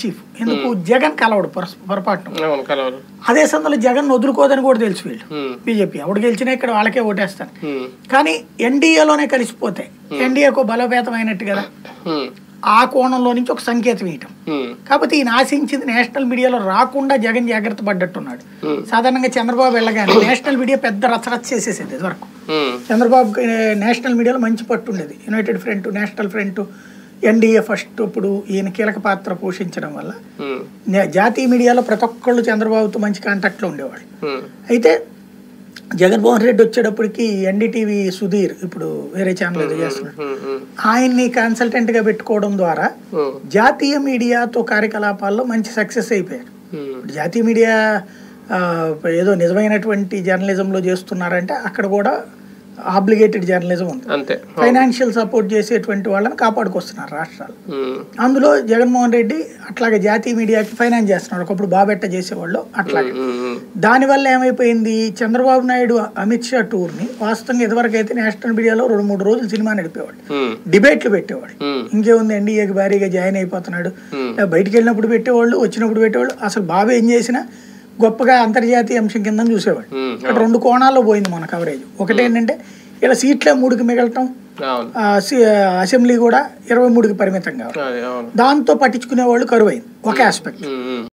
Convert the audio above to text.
Chief ఎందుకు జగన్ కలవడు పొర- పొరపాటున అవును కలవరు అదే సందర్భంలో జగన్ వదులుకోదని కూడా తెలుసు వీళ్ళు ఉమ్, బీజేపీ ఎవడు గెలిచినా ఇక్కడ వాళ్ళకే ఓటేస్తారు ఉమ్, కానీ ఎన్డీఏలోనే కలిసిపోతే ఎన్డీఏకు బలోపేతమైనట్టు కదా ఉమ్, ఆ కోణంలో నుంచి ఒక సంకేతం ఇవ్వటం ఉమ్, కాకపోతే ఈయన ఆశించింది నేషనల్ మీడియాలో రాకుండా జగన్ జాగ్రత్త పడ్డట్టున్నాడు Hmm. సాధారణంగా చంద్రబాబు వెళ్ళగానే నేషనల్ మీడియా పెద్ద రచ్చరచ్చ చేసేసేది ఇదివరకు ఉమ్, చంద్రబాబుకి నేషనల్ మీడియాలో మంచి పట్టు ఉండేది united front national front NDA first ఇప్పుడు ఈయన కీలక పాత్ర పోషించడం వల్ల ఉమ్, నే- జాతీయ మీడియాలో ప్రతి ఒక్కళ్ళు చంద్రబాబుతో మంచి కాంటాక్ట్లో ఉండేవాళ్ళు ఉమ్, అయితే జగన్మోహన్ రెడ్డి వచ్చేటప్పటికి ఎన్డీటీవీ సుధీర్ ఇప్పుడు వేరే ఛానల్ ఏదో చేస్తున్నాడు ఉమ్, ఉమ్, ఆయన్ని కన్సల్టెంట్గా పెట్టుకోవడం ద్వారా ఉమ్, జాతీయ మీడియాతో కార్యకలాపాల్లో మంచి సక్సెస్ అయిపోయారు ఉమ్, ఇప్పుడు జాతీయ మీడియా ఆ, ఏదో నిజమైనటువంటి జర్నలిజంలో చేస్తున్నారంటే అక్కడ కూడా ఆబ్లిగేటెడ్ జర్నలిజం ఉంది అంతే ఫైనాన్షియల్ సపోర్ట్ చేసేటువంటి వాళ్ళని కాపాడుకొస్తున్నారు రాష్ట్రాలు ఉమ్, అందులో జగన్మోహన్ రెడ్డి అట్లాగే జాతీయ మీడియాకి ఫైనాన్స్ చేస్తున్నాడు ఒకప్పుడు బాబెట్ట చేసేవాళ్ళు అట్లాగే ఉమ్, ఉమ్, దానివల్ల ఏమైపోయింది చంద్రబాబు నాయుడు అమిత్ షా టూర్ని వాస్తవంగా ఇదివరకు అయితే నేషనల్ మీడియాలో రెండు మూడు రోజులు సినిమా నడిపేవాడు ఉమ్, డిబేట్లు పెట్టేవాడు ఉమ్, ఇంకేముంది ఎన్డీఏకి భారీగా జాయిన్ అయిపోతున్నాడు Hmm. లేదా బయటికి వెళ్ళినప్పుడు పెట్టేవాళ్ళు వచ్చినప్పుడు పెట్టేవాళ్ళు అసలు బాబు ఏం చేసినా గొప్పగా అంతర్జాతీయ అంశం కింద చూసేవాడు ఉమ్, ఇక్కడ రెండు కోణాల్లో పోయింది మన కవరేజ్ ఒకటి ఏంటంటే ఇలా సీట్లే మూడుకి మిగలటం అవును ఆ, సి- అసెంబ్లీ కూడా ఇరవై మూడుకి పరిమితం కావాలి అదే అవును దాంతో పట్టించుకునే వాళ్ళు కరువైంది ఒక ఆస్పెక్ట్ ఉమ్, ఉమ్.